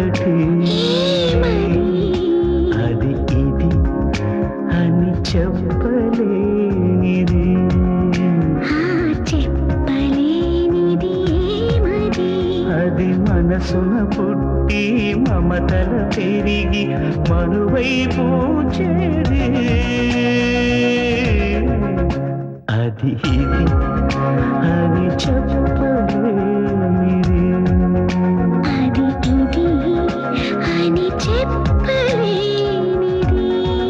ఒకటి ఏమది అది ఇది అని చెప్పలేనిది ఆ చెప్పలేనిది ఏమది అది మనసున పుట్టి మమతల పెరిగి మనువై పూచేది అది ఇది అని చెప్పలేనిది అది ఇది అని చెప్పలేనిది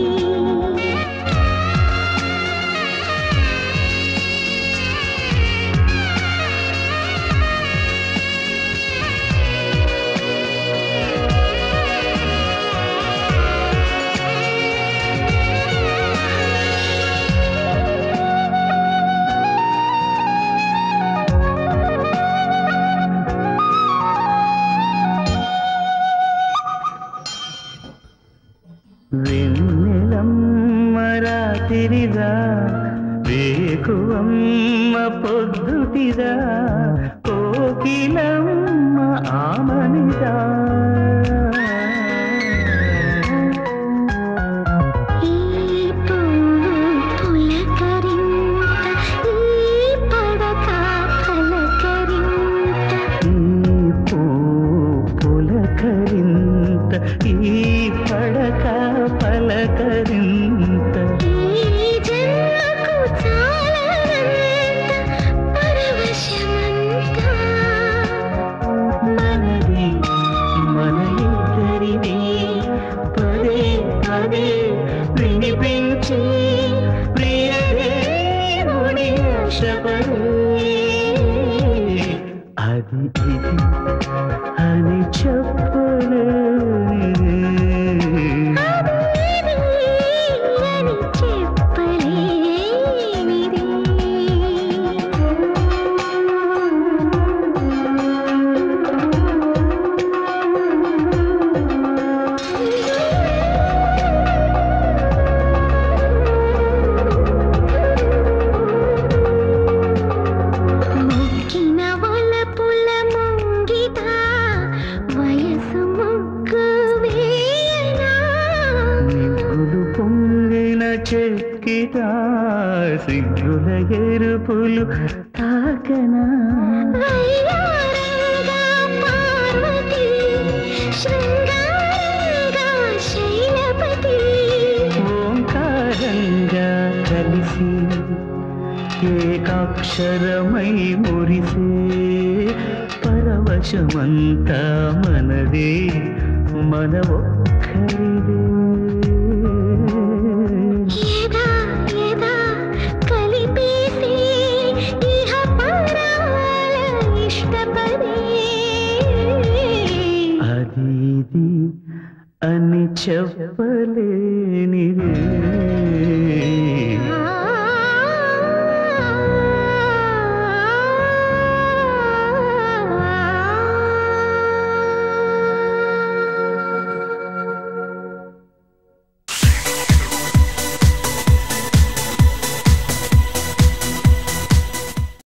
వెన్నెలమ్మ రాతిరిదా వేకువమ్మ పొద్దుటిదా కోకిలమ్మ ఆమనిదా ఈ పువ్వు పులకరింత ఈ పడక పలకరింత ఈ పూ పులకరింత ఈ పడక పలకరింత ఈ జన్మకు చాలనంత పరవశమంతా మనది మన ఇద్దరిది పదే పదే వినిపించి ప్రియదేవుని ఆశపడే అది ఇది అని చెప్పలేనిది అది అని చెప్పలేనిది మొక్కిన వలపుల ముంగిట వయసు ముగ్గు వేయనా నిప్పులు పొంగిన చెక్కిట సిగ్గుల ఎరుపులు తాకనా వయ్యారంగా పార్వతి శృంగారంగా శైలపతి ఓంకారంగా కలిసి ఏకాక్షరమై మురిసే పరవశమంతా మనదే మన ఒక్కరిదే ఎదా ఎదా కలిపేసి ఇహ పరాల ఇష్టపడే అది ఇది అని చెప్పలేనిదే